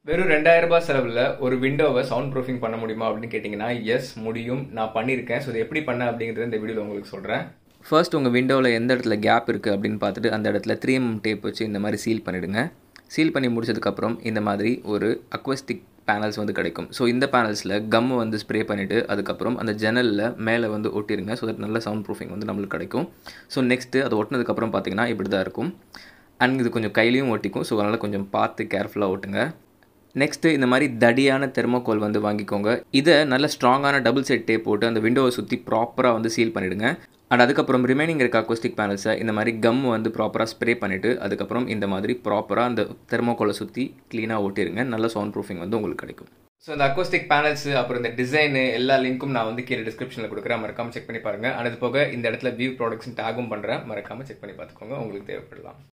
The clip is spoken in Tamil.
வெறும் ரெண்டாயிரம் ரூபாய் செலவில் ஒரு விண்டோவை சவுண்ட் ப்ரூஃபிங் பண்ண முடியுமா அப்படின்னு கேட்டிங்கன்னா எஸ் முடியும் நான் பண்ணியிருக்கேன் ஸோ இது எப்படி பண்ண அப்படிங்கிறத இந்த வீடியோவில் உங்களுக்கு சொல்கிறேன் ஃபர்ஸ்ட் உங்கள் விண்டோவில் எந்த இடத்துல கேப் இருக்குது அப்படின்னு பார்த்துட்டு அந்த இடத்துல த்ரீ எம் டேப் வச்சு இந்த மாதிரி சீல் பண்ணிவிடுங்க சீல் பண்ணி முடிச்சதுக்கப்புறம் இந்த மாதிரி ஒரு அக்வஸ்டிக் பேனல்ஸ் வந்து கிடைக்கும் ஸோ இந்த பேனல்ஸில் கம் வந்து ஸ்ப்ரே பண்ணிவிட்டு அதுக்கப்புறம் அந்த ஜன்னலில் மேலே வந்து ஒட்டிருங்க ஸோ தட் நல்ல சவுண்ட் ப்ரூஃபிங் வந்து நம்மளுக்கு கிடைக்கும் ஸோ நெக்ஸ்ட்டு அது ஒட்டினதுக்கப்புறம் பார்த்தீங்கன்னா இப்படி தான் இருக்கும் அண்ட் இது கொஞ்சம் கையிலையும் ஒட்டிக்கும் ஸோ அதனால் கொஞ்சம் பார்த்து கேர்ஃபுல்லாக ஓட்டுங்க நெக்ஸ்ட்டு இந்த மாதிரி தடியான தெர்மோகோல் வந்து வாங்கிக்கோங்க இதை நல்ல ஸ்ட்ராங்கான டபுள் செட் டேப் போட்டு அந்த விண்டோவை சுற்றி ப்ராப்பராக வந்து சீல் பண்ணிவிடுங்க அண்ட் அதுக்கப்புறம் ரிமைனிங் இருக்க அக்கோஸ்டிக் பேனல்ஸை இந்த மாதிரி கம் வந்து ப்ராப்பராக ஸ்ப்ரே பண்ணிவிட்டு அதுக்கப்புறம் இந்த மாதிரி ப்ராப்பராக அந்த தெர்மோகோலை சுற்றி க்ளீனாக ஓட்டிருங்க நல்ல சவுண்ட் ப்ரூஃபிங் வந்து உங்களுக்கு கிடைக்கும் ஸோ இந்த அக்கோஸ்டிக் பேனல்ஸ் அப்புறம் இந்த டிசைனு எல்லா லிங்க்கும் நான் வந்து கீழே டிஸ்கிரிப்ஷனில் கொடுக்குறேன் மறக்காமல் செக் பண்ணி பாருங்கள் அது போக இந்த இடத்துல வியூ ப்ராடக்ட்ஸ் டேகும் பண்ணுறேன் மறக்காமல் செக் பண்ணி பார்த்துக்கோங்க உங்களுக்கு தேவைப்படலாம்